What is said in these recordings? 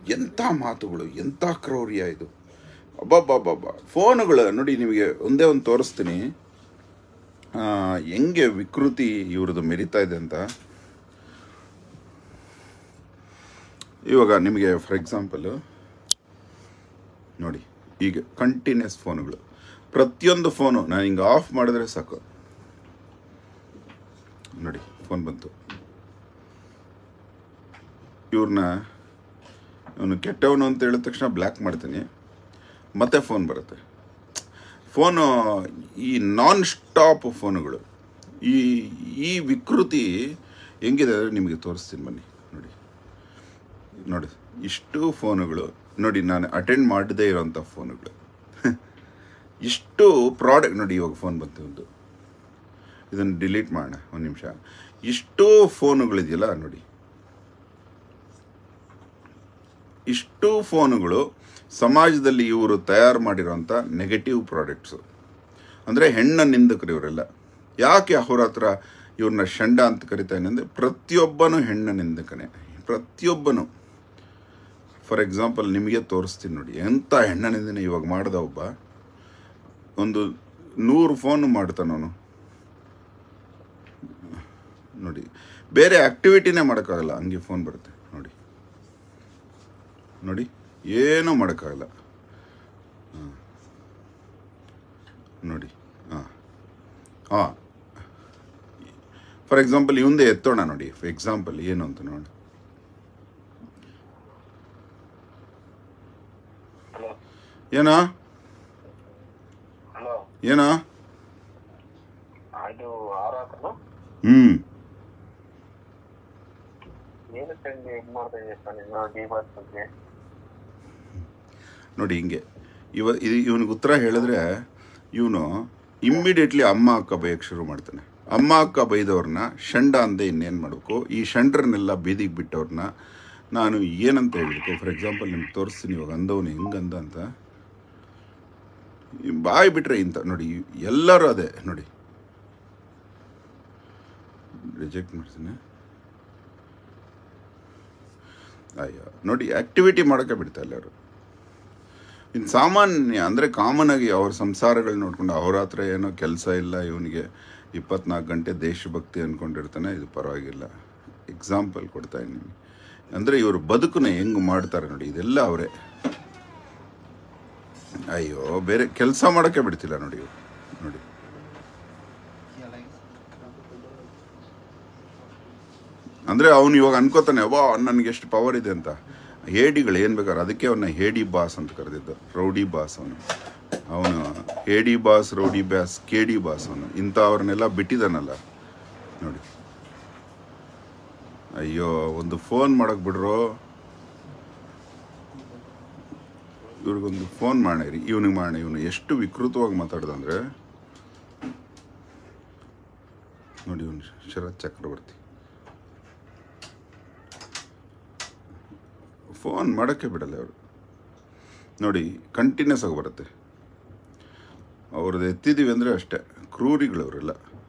ಎಂಥ ಮಾತುಗಳು ಎಂಥ ಕ್ರೌರ್ಯ ಇದು ಅಬ್ಬಬ್ಬಬ್ಬಬ್ಬ ಫೋನುಗಳು ನೋಡಿ ನಿಮಗೆ ಒಂದೇ ಒಂದು ತೋರಿಸ್ತೀನಿ ಆ, ಹೆಂಗೆ ವಿಕೃತಿ ಇವ್ರದ್ದು ಮೆರಿತಾ ಇದೆ ಅಂತ ಇವಾಗ ನಿಮಗೆ ಫಾರ್ ಎಕ್ಸಾಂಪಲ್ ನೋಡಿ ಈಗ ಕಂಟಿನ್ಯೂಸ್ ಫೋನುಗಳು ಪ್ರತಿಯೊಂದು ಫೋನು ನಾನು ಹಿಂಗೆ ಆಫ್ ಮಾಡಿದ್ರೆ ಸಾಕು ನೋಡಿ ಫೋನ್ ಬಂತು ಇವ್ರನ್ನ ಅವನು ಕೆಟ್ಟವನು ಅಂತ ಹೇಳಿದ ತಕ್ಷಣ ಬ್ಲ್ಯಾಕ್ ಮಾಡ್ತೀನಿ ಮತ್ತೆ ಫೋನ್ ಬರುತ್ತೆ ಫೋನು ಈ ನಾನ್ ಸ್ಟಾಪ್ ಫೋನುಗಳು ಈ ಈ ವಿಕೃತಿ ಹೆಂಗಿದೆ ಅಂದರೆ ನಿಮಗೆ ತೋರಿಸ್ತೀನಿ ಬನ್ನಿ ನೋಡಿ ನೋಡಿ ಇಷ್ಟು ಫೋನುಗಳು ನೋಡಿ ನಾನು ಅಟೆಂಡ್ ಮಾಡದೇ ಇರೋಂಥ ಫೋನುಗಳು ಇಷ್ಟು ಪ್ರಾಡಕ್ಟ್ ನೋಡಿ ಇವಾಗ ಫೋನ್ ಬಂತು ಒಂದು ಇದನ್ನು ಡಿಲೀಟ್ ಮಾಡೋಣ ಒಂದು ನಿಮಿಷ ಇಷ್ಟು ಫೋನುಗಳಿದೆಯಲ್ಲ ನೋಡಿ ಇಷ್ಟು ಫೋನುಗಳು ಸಮಾಜದಲ್ಲಿ ಇವರು ತಯಾರು ಮಾಡಿರೋಂಥ ನೆಗೆಟಿವ್ ಪ್ರಾಡಕ್ಟ್ಸು ಅಂದರೆ ಹೆಣ್ಣ ನಿಂದಕರು ಇವರೆಲ್ಲ ಯಾಕೆ ಅವ್ರ ಹತ್ರ ಇವ್ರನ್ನ ಷಂಡ ಅಂತ ಕರಿತಾನೆ ಅಂದರೆ ಪ್ರತಿಯೊಬ್ಬನು ಹೆಣ್ಣ ನಿಂದಕನೇ ಪ್ರತಿಯೊಬ್ಬನು ಫಾರ್ ಎಕ್ಸಾಂಪಲ್ ನಿಮಗೆ ತೋರಿಸ್ತೀನಿ ನೋಡಿ ಎಂಥ ಹೆಣ್ಣ ನಿಂದನೆ ಇವಾಗ ಮಾಡ್ದ ಒಬ್ಬ ಒಂದು ನೂರು ಫೋನ್ ಮಾಡ್ತಾನವನು ನೋಡಿ ಬೇರೆ ಆ್ಯಕ್ಟಿವಿಟಿನೇ ಮಾಡೋಕ್ಕಾಗಲ್ಲ ಹಂಗೆ ಫೋನ್ ಬರುತ್ತೆ ನೋಡಿ ನೋಡಿ ಏನೂ ಮಾಡೋಕ್ಕಾಗಲ್ಲ ಹಾಂ ನೋಡಿ ಹಾಂ ಹಾಂ ಫಾರ್ ಎಕ್ಸಾಂಪಲ್ ಇವಂದೇ ಎತ್ತೋಣ ನೋಡಿ ಫಾರ್ ಎಕ್ಸಾಂಪಲ್ ಏನು ಅಂತ ನೋಡಿ ಹಲೋ ಏನೋ ಹಲೋ ಏನೋ ಇದು ಆರು ಹಾಕಲು ಹ್ಞೂ ಏನಕ್ಕೆ ಹಂಗೆ ಇದು ಮಾಡ್ತಾ ಇದೆಯಾ ಸರ್ ನೀನು ಡಿ ಬಾಸ್ ಬಗ್ಗೆ ನೋಡಿ ಹಿಂಗೆ ಇವ ಇದು ಇವನಿಗೆ ಉತ್ತರ ಹೇಳಿದ್ರೆ ಇವನು ಇಮ್ಮಿಡಿಯೇಟ್ಲಿ ಅಮ್ಮ ಅಕ್ಕ ಬೈಯಕ್ಕೆ ಶುರು ಮಾಡ್ತಾನೆ ಅಮ್ಮ ಅಕ್ಕ ಬೈದವ್ರನ್ನ ಷಂಡ ಅಂದೆ ಇನ್ನೇನು ಮಾಡಬೇಕು ಈ ಷಂಡ್ರನ್ನೆಲ್ಲ ಬೀದಿಗೆ ಬಿಟ್ಟವ್ರನ್ನ ನಾನು ಏನಂತ ಹೇಳಬೇಕು ಫಾರ್ ಎಕ್ಸಾಂಪಲ್ ನಿಮ್ಗೆ ತೋರಿಸ್ತೀನಿ ಇವಾಗ ಅಂದವನು ಹೆಂಗಂದ ಅಂತ ಈ ಬಾಯಿ ಬಿಟ್ರೆ ಇಂಥ ನೋಡಿ ಎಲ್ಲರೂ ಅದೇ ನೋಡಿ ರಿಜೆಕ್ಟ್ ಮಾಡ್ತೀನಿ ಅಯ್ಯೋ ನೋಡಿ ಆ್ಯಕ್ಟಿವಿಟಿ ಮಾಡೋಕ್ಕೆ ಬಿಡ್ತಾ ಎಲ್ಲರೂ ಇನ್ನು ಸಾಮಾನ್ಯ ಅಂದರೆ ಕಾಮನ್ ಆಗಿ ಅವ್ರ ಸಂಸಾರಗಳು ನೋಡ್ಕೊಂಡು ಅವ್ರ ಹತ್ರ ಏನೋ ಕೆಲಸ ಇಲ್ಲ ಇವನಿಗೆ ಇಪ್ಪತ್ನಾಲ್ಕು ಗಂಟೆ ದೇಶಭಕ್ತಿ ಅಂದ್ಕೊಂಡಿರ್ತಾನೆ ಇದು ಪರವಾಗಿಲ್ಲ ಎಕ್ಸಾಂಪಲ್ ಕೊಡ್ತಾ ಇದ್ದೀನಿ ಅಂದರೆ ಇವರು ಬದುಕನ್ನ ಹೆಂಗೆ ಮಾಡ್ತಾರೆ ನೋಡಿ ಇದೆಲ್ಲ ಅವರೇ ಅಯ್ಯೋ ಬೇರೆ ಕೆಲಸ ಮಾಡೋಕ್ಕೆ ಬಿಡ್ತಿಲ್ಲ ನೋಡಿ ಇವ್ರು ನೋಡಿ ಅಂದರೆ ಅವನು ಇವಾಗ ಅನ್ಕೋತಾನೆ ವಾ ನನಗೆ ಎಷ್ಟು ಪವರ್ ಇದೆ ಅಂತ ಹೇಡಿಗಳು ಏನು ಬೇಕಾದ್ರೆ ಅದಕ್ಕೆ ಅವನ್ನ ಹೇಡಿ ಬಾಸ್ ಅಂತ ಕರೆದಿದ್ದು ರೌಡಿ ಬಾಸ್ ಅವನು ಅವನು ಹೇಡಿ ಬಾಸ್ ರೌಡಿ ಬಾಸ್ ಕೇಡಿ ಬಾಸ್ ಅವನು ಇಂಥವ್ರನ್ನೆಲ್ಲ ಬಿಟ್ಟಿದ್ದಾನಲ್ಲ ನೋಡಿ ಅಯ್ಯೋ ಒಂದು ಫೋನ್ ಮಾಡಕ್ ಬಿಡ್ರೋ ಇವ್ರಿಗೊಂದು ಫೋನ್ ಮಾಡಿರಿ ಇವನಿಗೆ ಮಾಡೋಣ ಇವನು ಎಷ್ಟು ವಿಕೃತವಾಗಿ ಮಾತಾಡ್ದಂದ್ರೆ ನೋಡಿ ಇವನು ಶರತ್ ಚಕ್ರವರ್ತಿ ಫೋನ್ ಮಾಡೋಕ್ಕೆ ಬಿಡಲ್ಲ ಅವರು ನೋಡಿ ಕಂಟಿನ್ಯೂಸ್ ಆಗಿ ಬರುತ್ತೆ ಅವ್ರದ್ದು ಎತ್ತಿದ್ದೀವಿ ಅಂದರೆ ಅಷ್ಟೇ ಕ್ರೂರಿಗಳವರೆಲ್ಲ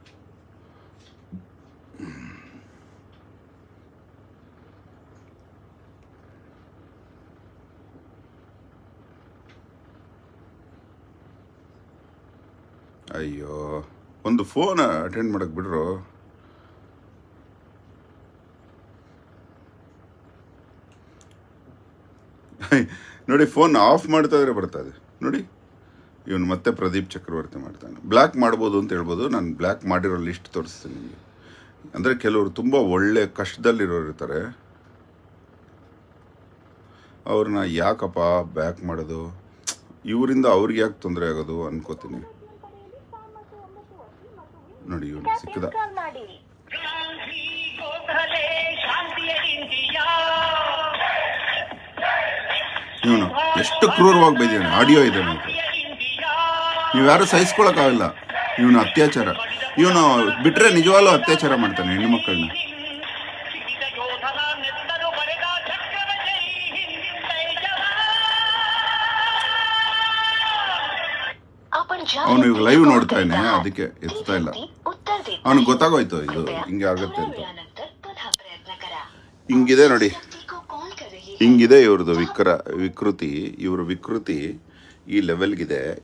ಅಯ್ಯೋ ಒಂದು ಫೋನ್ ಅಟೆಂಡ್ ಮಾಡಕ್ಕೆ ಬಿಡ್ರು ನೋಡಿ ಫೋನ್ ಆಫ್ ಮಾಡ್ತಾ ಇದ್ರೆ ಬರ್ತಾ ಇದೆ ನೋಡಿ ಇವನು ಮತ್ತೆ ಪ್ರದೀಪ್ ಚಕ್ರವರ್ತಿ ಮಾಡ್ತಾನೆ ಬ್ಲ್ಯಾಕ್ ಮಾಡ್ಬೋದು ಅಂತ ಹೇಳ್ಬೋದು ನಾನು ಬ್ಲ್ಯಾಕ್ ಮಾಡಿರೋ ಲಿಸ್ಟ್ ತೋರಿಸ್ತೀನಿ ನಿಮಗೆ ಅಂದರೆ ಕೆಲವರು ತುಂಬ ಒಳ್ಳೆ ಕಷ್ಟದಲ್ಲಿರೋರು ಇರ್ತಾರೆ ಅವ್ರನ್ನ ಯಾಕಪ್ಪ ಬ್ಯಾಕ್ ಮಾಡೋದು ಇವರಿಂದ ಅವ್ರಿಗೆ ಯಾಕೆ ತೊಂದರೆ ಆಗೋದು ಅನ್ಕೋತೀನಿ ನೋಡಿ ಇವನು ಸಿಕ್ಕದ ಕಾಲ್ ಮಾಡಿ ಗಾಂಧಿ ಗೋಖಲೆ ಶಾಂತಿಯ ಇಂಡಿಯಾ ಇವನು ಎಷ್ಟು ಕ್ರೂರವಾಗಿ ಬೈದಿದ್ದಾನೆ ಆಡಿಯೋ ಇದೆ ನನಗೆ ಇಂಡಿಯಾ ನೀವು ಯಾರು ಸಹಿಸ್ಕೊಳಕ್ಕಾಗಲ್ಲ ಇವನು ಅತ್ಯಾಚಾರ ಇವನು ಬಿಟ್ರೆ ನಿಜವಾಗ್ಲೂ ಅತ್ಯಾಚಾರ ಮಾಡ್ತಾನೆ ಹೆಣ್ಣು ಮಕ್ಕಳನ್ನ ಸಿಕ್ಕಿದ ಯೋಧನ ನೆತ್ತರು ಬರೆದ ಚಕ್ರದ ಜೈ ಹಿಂದ್ ಜೈ ಜವಾನ್ आपण ज्या ಅವನು ಇವಾಗ व्यक्तीला ಲೈವ್ call ನೋಡ್ತಾ करत ಇದ್ದಾನೆ आहात, ಅದಕ್ಕೆ ती ಎತ್ತಾ ಇಲ್ಲ व्यक्ती उत्तर देत ಅವನಿಗೆ नाही. ಗೊತ್ತಾಗೋಯ್ತು ಇದು कृपया ಹಿಂಗೆ ಆಗುತ್ತೆ थोड्या ಅಂತ वेळानंतर पुन्हा प्रयत्न करा ಹಿಂಗಿದೆ ನೋಡಿ व्यक्ती को कॉल कर रही ಹಿಂಗಿದೆ ಇವ್ರದ್ದು ವಿಕ್ರ ವಿಕೃತಿ ಇವ್ರ ವಿಕೃತಿ ಈ ಲೆವೆಲ್ಗಿದೆ